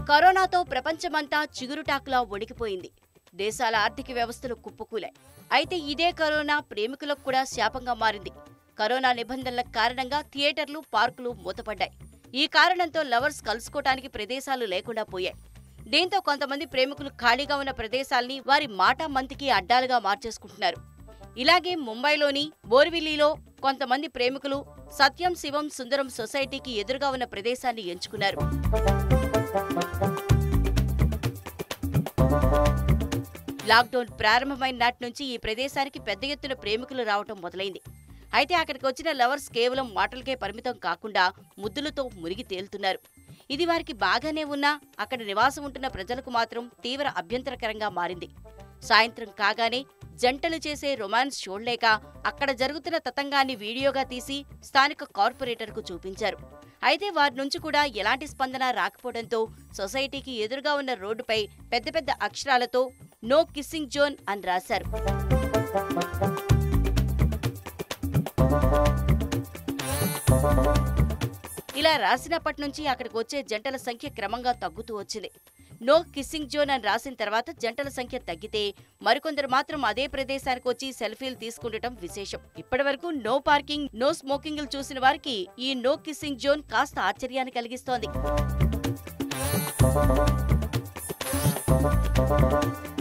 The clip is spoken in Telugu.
కరోనాతో ప్రపంచమంతా చిగురుటాకులా వణికిపోయింది దేశాల ఆర్థిక వ్యవస్థలు కుప్పకూలాయి అయితే ఇదే కరోనా ప్రేమికులకు కూడా శాపంగా మారింది కరోనా నిబంధనల కారణంగా థియేటర్లు పార్కులు మూతపడ్డాయి ఈ కారణంతో లవర్స్ కలుసుకోవటానికి ప్రదేశాలు లేకుండా పోయాయి దీంతో కొంతమంది ప్రేమికులు ఖాళీగా ఉన్న ప్రదేశాల్ని వారి మాటా మంతికి అడ్డాలుగా మార్చేసుకుంటున్నారు ఇలాగే ముంబైలోని బోర్విల్లీలో కొంతమంది ప్రేమికులు సత్యం శివం సుందరం సొసైటీకి ఎదురుగా ఉన్న ప్రదేశాన్ని ఎంచుకున్నారు లాక్డౌన్ ప్రారంభమైన నాటి నుంచి ఈ ప్రదేశానికి పెద్ద ఎత్తున ప్రేమికులు రావటం మొదలైంది అయితే అక్కడికి వచ్చిన లవర్స్ కేవలం మాటలకే పరిమితం కాకుండా ముద్దులతో మునిగి తేలుతున్నారు ఇది వారికి బాగానే ఉన్నా అక్కడ నివాసం ఉంటున్న ప్రజలకు మాత్రం తీవ్ర అభ్యంతరకరంగా మారింది సాయంత్రం కాగానే జంటలు చేసే రొమాన్స్ చూడలేక అక్కడ జరుగుతున్న తతంగాన్ని వీడియోగా తీసి స్థానిక కార్పొరేటర్కు చూపించారు అయితే వారి నుంచి కూడా ఎలాంటి స్పందన రాకపోవడంతో సొసైటీకి ఎదురుగా ఉన్న రోడ్డుపై పెద్ద పెద్ద అక్షరాలతో నో కిస్సింగ్ జోన్ అని రాశారు ఇలా రాసినప్పటి నుంచి అక్కడికి వచ్చే జంటల సంఖ్య క్రమంగా తగ్గుతూ వచ్చింది నో కిస్సింగ్ జోన్ అని రాసిన తర్వాత జంటల సంఖ్య తగ్గితే మరికొందరు మాత్రం అదే ప్రదేశానికి వచ్చి సెల్ఫీలు తీసుకుండటం విశేషం ఇప్పటివరకు నో పార్కింగ్ నో స్మోకింగ్ చూసిన వారికి ఈ నో కిస్సింగ్ జోన్ కాస్త ఆశ్చర్యాన్ని కలిగిస్తోంది